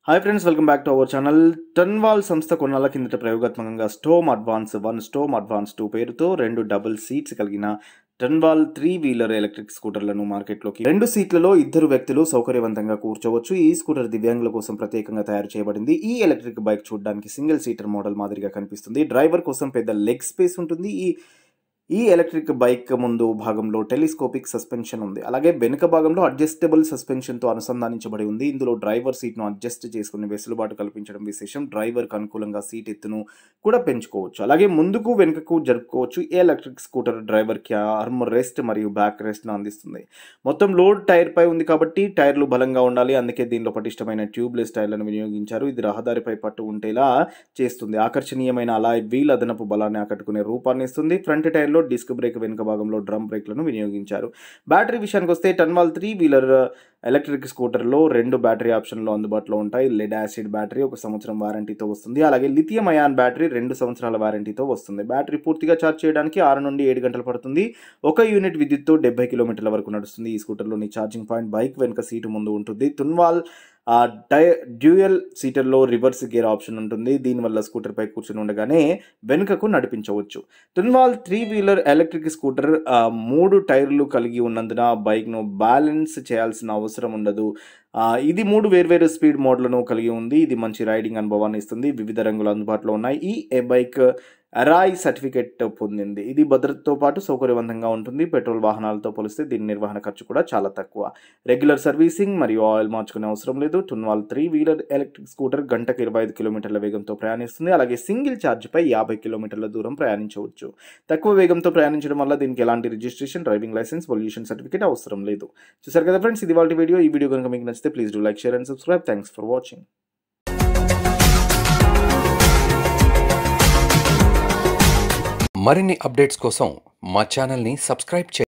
hi friends welcome back to our channel Tunwal సంస్థ కొన్నాళ్ళ కిందట ప్రయోగాత్మకంగా storm advance one storm advance two పేరుతో రెండు డబుల్ సీట్స్ కలిగిన టన్వాల్ త్రీ వీలర్ ఎలక్ట్రిక్ స్కూటర్లను మార్కెట్లోకి రెండు సీట్లలో ఇద్దరు వ్యక్తులు సౌకర్యవంతంగా కూర్చోవచ్చు ఈ స్కూటర్ దివ్యాంగుల కోసం ప్రత్యేకంగా తయారు చేయబడింది ఈ ఎలక్ట్రిక్ బైక్ చూడడానికి సింగిల్ సీటర్ మోడల్ మాదిరిగా కనిపిస్తుంది డ్రైవర్ కోసం పెద్ద లెగ్ స్పేస్ ఉంటుంది ఈ ఈ ఎలక్ట్రిక్ బైక్ ముందు భాగంలో టెలిస్కోపిక్ సస్పెన్షన్ ఉంది అలాగే వెనుక భాగంలో అడ్జస్టబుల్ సస్పెన్షన్తో అనుసంధానించబడి ఉంది ఇందులో డ్రైవర్ సీట్ను అడ్జస్ట్ చేసుకునే వెసులుబాటు కల్పించడం విశేషం డ్రైవర్కు అనుకూలంగా సీట్ ఎత్తును కూడా పెంచుకోవచ్చు అలాగే ముందుకు వెనుకకు జరుపుకోవచ్చు ఈ ఎలక్ట్రిక్ స్కూటర్ డ్రైవర్కి ఆర్మ్ రెస్ట్ మరియు బ్యాక్ రెస్ట్ను అందిస్తుంది మొత్తం లోడ్ టైర్ పై ఉంది కాబట్టి టైర్లు బలంగా ఉండాలి అందుకే దీనిలో పటిష్టమైన ట్యూబ్లెస్ టైర్లను వినియోగించారు ఇది రహదారిపై పట్టు ఉంటేలా చేస్తుంది ఆకర్షణీయమైన అలా వీల్ అదనపు బలాన్ని ఆకట్టుకునే రూపాన్ని ఇస్తుంది ఫ్రంట్ టైర్లో డిస్క్ బ్రేక్ వెనుక భాగంలో డ్రమ్ బ్రేక్లను వినియోగించారు బ్యాటరీ విషయానికి వస్తే టన్వాల్ త్రీ వీలర్ ఎలక్ట్రిక్ స్కూటర్లో రెండు బ్యాటరీ ఆప్షన్లు అందుబాటులో ఉంటాయి లెడ్ యాసిడ్ బ్యాటరీ ఒక సంవత్సరం వారంటీతో వస్తుంది అలాగే లిథియం అయాన్ బ్యాటరీ రెండు సంవత్సరాల వారంటీతో వస్తుంది బ్యాటరీ పూర్తిగా ఛార్జ్ చేయడానికి ఆరు నుండి ఏడు గంటలు పడుతుంది ఒక యూనిట్ విద్యుత్తో డెబ్బై కిలోమీటర్ల వరకు నడుస్తుంది ఈ స్కూటర్లోని ఛార్జింగ్ పాయింట్ బైక్ వెనుక సీటు ముందు ఉంటుంది తున్వాల్ ఆ డై డ్యూయల్ సీటర్లో రివర్స్ గేర్ ఆప్షన్ ఉంటుంది దీనివల్ల స్కూటర్పై కూర్చుని ఉండగానే వెనుకకు నడిపించవచ్చు Tunwal three wheeler electric scooter ఆ, మూడు టైర్లు కలిగి ఉన్నందున బైక్ను బ్యాలెన్స్ చేయాల్సిన అవసరం ఉండదు ఆ, ఇది మూడు వేర్వేరు స్పీడ్ మోడ్లను కలిగి ఉంది ఇది మంచి రైడింగ్ అనుభవాన్ని ఇస్తుంది వివిధ రంగులు అందుబాటులో ఉన్నాయి ఈ ఏ బైక్ అరాయ్ సర్టిఫికెట్ పొందింది ఇది భద్రతతో పాటు సౌకర్యవంతంగా ఉంటుంది పెట్రోల్ వాహనాలతో పోలిస్తే దీని నిర్వహణ ఖర్చు కూడా చాలా తక్కువ రెగ్యులర్ సర్వీసింగ్ మరియు ఆయిల్ మార్చుకునే అవసరం లేదు Tunwal three wheeler electric scooter గంటకు ఇరవై ఐదు కిలోమీటర్ల వేగంతో ప్రయాణిస్తుంది అలాగే సింగిల్ ఛార్జ్పై యాభై కిలోమీటర్ల దూరం ప్రయాణించవచ్చు తక్కువ వేగంతో ప్రయాణించడం వల్ల దీనికి ఎలాంటి registration driving licence pollution certificate అవసరం లేదు చూసారు కదా ఫ్రెండ్స్ ఇది వాళ్ళ వీడియో ఈ వీడియో కనుక మీకు నచ్చితే please do like share and subscribe thanks for watching మరిన్ని అప్డేట్స్ కోసం మా ఛానల్ని సబ్స్క్రైబ్ చేయండి